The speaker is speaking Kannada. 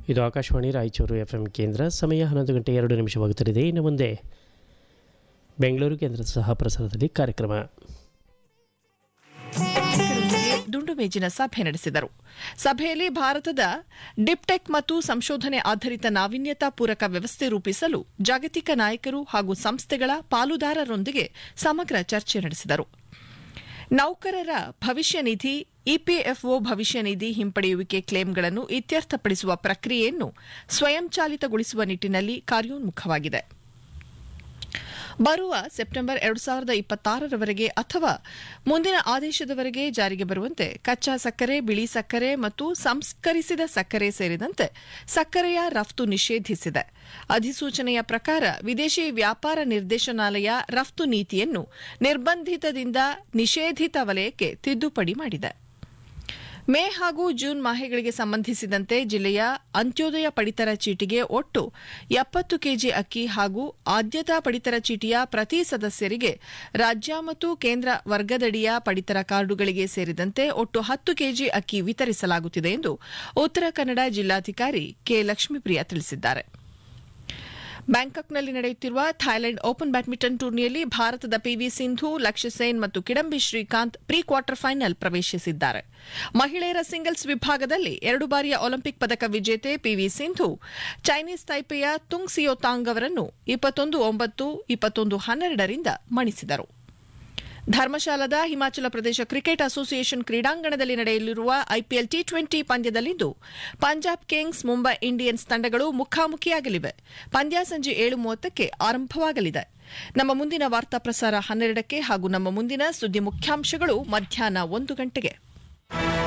ಇದು ಆಕಾಶವಾಣಿ ರಾಯಚೂರು ಎಫ್ ಎಂ ಕೇಂದ್ರ ಸಮಯ ಹನ್ನೊಂದು ಗಂಟೆ ಎರಡು ನಿಮಿಷವಾಗುತ್ತಿದೆ ಇನ್ನು ಮುಂದೆ ಬೆಂಗಳೂರು ಕೇಂದ್ರದ ಸಹ ಪ್ರಸಾರದಲ್ಲಿ ಕಾರ್ಯಕ್ರಮ ನಾಯಕರೊಂದಿಗೆ ದುಂಡು ಮೇಜಿನ ಸಭೆ ನಡೆಸಿದರು ಸಭೆಯಲ್ಲಿ ಭಾರತದ ಡಿಪ್ಟೆಕ್ ಮತ್ತು ಸಂಶೋಧನೆ ಆಧಾರಿತ ನಾವೀನ್ಯತಾ ಪೂರಕ ವ್ಯವಸ್ಥೆ ರೂಪಿಸಲು ಜಾಗತಿಕ ನಾಯಕರು ಹಾಗೂ ಸಂಸ್ಥೆಗಳ ಪಾಲುದಾರರೊಂದಿಗೆ ಸಮಗ್ರ ಚರ್ಚೆ ನಡೆಸಿದರು ನೌಕರರ ಭವಿಷ್ಯ ನಿಧಿ ಇಪಿಎಫ್ಒ ಭವಿಷ್ಯ ನಿಧಿ ಹಿಂಪಡೆಯುವಿಕೆ ಕ್ಲೇಮ್ಗಳನ್ನು ಇತ್ಯರ್ಥಪಡಿಸುವ ಪ್ರಕ್ರಿಯೆಯನ್ನು ಸ್ವಯಂಚಾಲಿತಗೊಳಿಸುವ ನಿಟ್ಟಿನಲ್ಲಿ ಕಾರ್ಯೋನ್ಮುಖವಾಗಿದೆ ಬರುವ ಸೆಪ್ಟೆಂಬರ್ ಎರಡು ಸಾವಿರದ ಇಪ್ಪತ್ತಾರರವರೆಗೆ ಅಥವಾ ಮುಂದಿನ ಆದೇಶದವರೆಗೆ ಜಾರಿಗೆ ಬರುವಂತೆ ಕಚ್ಚಾ ಸಕ್ಕರೆ ಬಿಳಿ ಸಕ್ಕರೆ ಮತ್ತು ಸಂಸ್ಕರಿಸಿದ ಸಕ್ಕರೆ ಸೇರಿದಂತೆ ಸಕ್ಕರೆಯ ರಫ್ತು ನಿಷೇಧಿಸಿದೆ ಅಧಿಸೂಚನೆಯ ಪ್ರಕಾರ ವಿದೇಶಿ ವ್ಯಾಪಾರ ನಿರ್ದೇಶನಾಲಯ ರಫ್ತು ನೀತಿಯನ್ನು ನಿರ್ಬಂಧಿತದಿಂದ ನಿಷೇಧಿತ ವಲಯಕ್ಕೆ ತಿದ್ದುಪಡಿ ಮಾಡಿದೆ ಮೇ ಹಾಗೂ ಜೂನ್ ಮಾಹೆಗಳಿಗೆ ಸಂಬಂಧಿಸಿದಂತೆ ಜಿಲ್ಲೆಯ ಅಂತ್ಯೋದಯ ಪಡಿತರ ಚೀಟಿಗೆ ಒಟ್ಟು ಎಪ್ಪತ್ತು ಕೆಜಿ ಅಕ್ಕಿ ಹಾಗೂ ಆದ್ಯತಾ ಪಡಿತರ ಚೀಟಿಯ ಪ್ರತಿ ಸದಸ್ಯರಿಗೆ ರಾಜ್ಯ ಮತ್ತು ಕೇಂದ್ರ ವರ್ಗದಡಿಯ ಪಡಿತರ ಕಾರ್ಡುಗಳಿಗೆ ಸೇರಿದಂತೆ ಒಟ್ಟು ಹತ್ತು ಕೆಜಿ ಅಕ್ಕಿ ವಿತರಿಸಲಾಗುತ್ತಿದೆ ಎಂದು ಉತ್ತರ ಕನ್ನಡ ಜಿಲ್ಲಾಧಿಕಾರಿ ಕೆ ಲಕ್ಷ್ಮೀಪ್ರಿಯ ತಿಳಿಸಿದ್ದಾರೆ ಬ್ಯಾಂಕಾಕ್ನಲ್ಲಿ ನಡೆಯುತ್ತಿರುವ ಥೈಲ್ಯಾಂಡ್ ಓಪನ್ ಬ್ಯಾಡ್ಮಿಂಟನ್ ಟೂರ್ನಿಯಲ್ಲಿ ಭಾರತದ ಪಿವಿ ಸಿಂಧು ಲಕ್ಷ್ಯ ಸೇನ್ ಮತ್ತು Kidambi Srikanth pre quarter final ಪ್ರವೇಶಿಸಿದ್ದಾರೆ ಮಹಿಳೆಯರ ಸಿಂಗಲ್ಸ್ ವಿಭಾಗದಲ್ಲಿ ಎರಡು ಬಾರಿಯ ಒಲಿಂಪಿಕ್ ಪದಕ ವಿಜೇತೆ ಪಿವಿ ಸಿಂಧು ಚೈನೀಸ್ ತೈಪೆಯ ತುಂಗ್ ಸಿಯೋತಾಂಗ್ ಅವರನ್ನು ಇಪ್ಪತ್ತೊಂದು ಒಂಬತ್ತು ಇಪ್ಪತ್ತೊಂದು ಹನ್ನೆರಡರಿಂದ ಮಣಿಸಿದರು ಧರ್ಮಶಾಲಾದ ಹಿಮಾಚಲ ಪ್ರದೇಶ ಕ್ರಿಕೆಟ್ ಅಸೋಸಿಯೇಷನ್ ಕ್ರೀಡಾಂಗಣದಲ್ಲಿ ನಡೆಯಲಿರುವ ಐಪಿಎಲ್ ಟಿ ಟ್ವೆಂಟಿ ಪಂದ್ಯದಲ್ಲಿಂದು ಪಂಜಾಬ್ ಕಿಂಗ್ಸ್ ಮುಂಬೈ ಇಂಡಿಯನ್ಸ್ ತಂಡಗಳು ಮುಖಾಮುಖಿಯಾಗಲಿವೆ ಪಂದ್ಯ ಸಂಜೆ ಏಳು ಮೂವತ್ತಕ್ಕೆ ಆರಂಭವಾಗಲಿದೆ ನಮ್ಮ ಮುಂದಿನ ವಾರ್ತಾ ಪ್ರಸಾರ ಹನ್ನೆರಡಕ್ಕೆ ಹಾಗೂ ನಮ್ಮ ಮುಂದಿನ ಸುದ್ದಿ ಮುಖ್ಯಾಂಶಗಳು ಮಧ್ಯಾಹ್ನ ಒಂದು ಗಂಟೆಗೆ